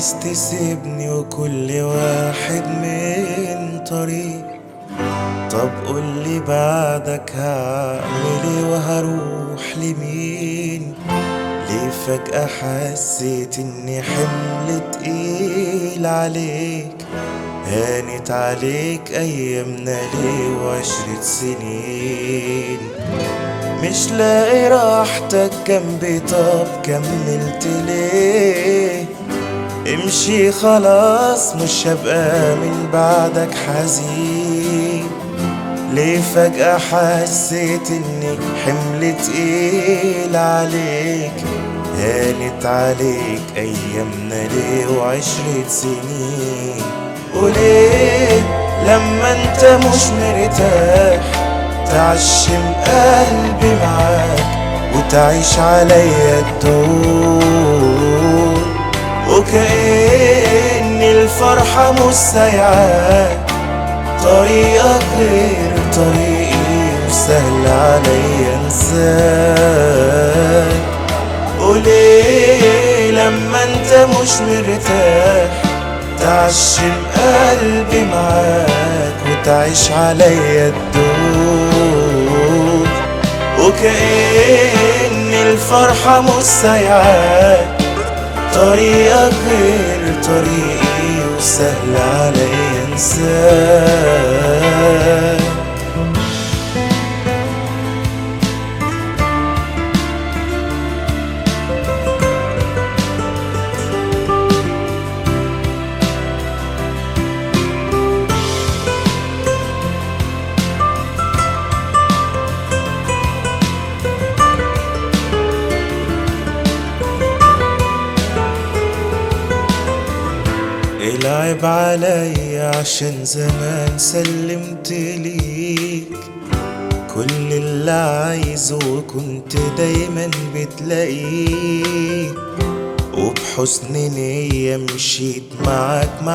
عايز تسيبني وكل واحد من طريق طب قولي بعدك هعمل ايه وهروح لمين ليه فجأة حسيت اني حمل تقيل عليك هانت عليك ايامنا ليه وعشرة سنين مش لاقي راحتك جنبي طب كملت ليه امشي خلاص مش هبقى من بعدك حزين ليه فجأة حسيت اني حمل تقيل عليك هانت عليك ايامنا ليه وعشرة سنين وليه لما انت مش مرتاح تعشم قلبي معاك وتعيش عليا الدور وكأن الفرحة مش سايعاك طريقك غير طريقي وسهل عليا انساك وليه لما انت مش مرتاح تعشم قلبي معاك وتعيش عليا الدور وكأن الفرحة مش سايعاك طريقك غير طريقي وسهل عليا انساك العب عليا عشان زمان سلمت ليك كل اللي عايزه وكنت دايما بتلاقيه وبحسن نية مشيت معاك ما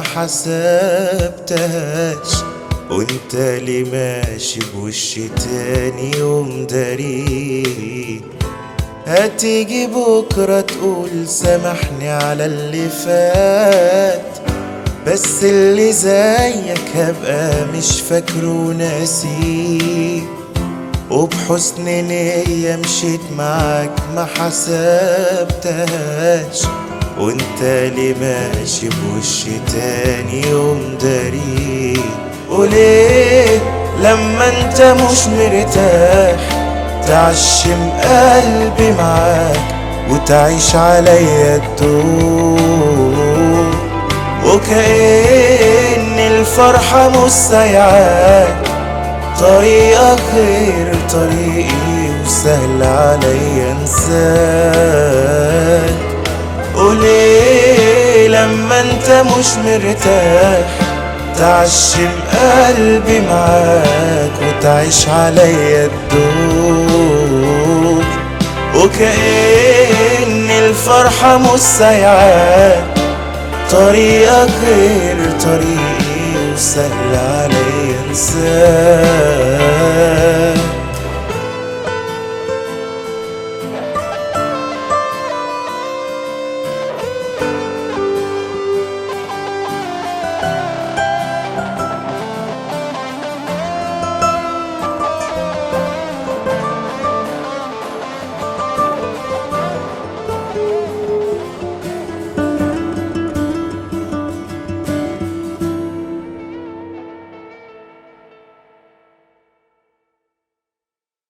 حسبتهاش وانت اللي ماشي بوش تاني ومداريه هتيجي بكرة تقول سامحني على اللي فات بس اللي زيك هبقى مش فاكره وناسيه وبحسن نية مشيت معاك ما حسبتهاش وانت اللي ماشي بوش تاني ومداريه وليه لما انت مش مرتاح تعشم قلبي معاك وتعيش عليا الدور وكأن الفرحة مش سايعاك طريقك غير طريقي وسهل عليا انساك وليه لما انت مش مرتاح تعشم قلبي معاك وتعيش عليا الدور وكأن الفرحة مش سايعاك طريقك غير طريقي وسهل عليا انساك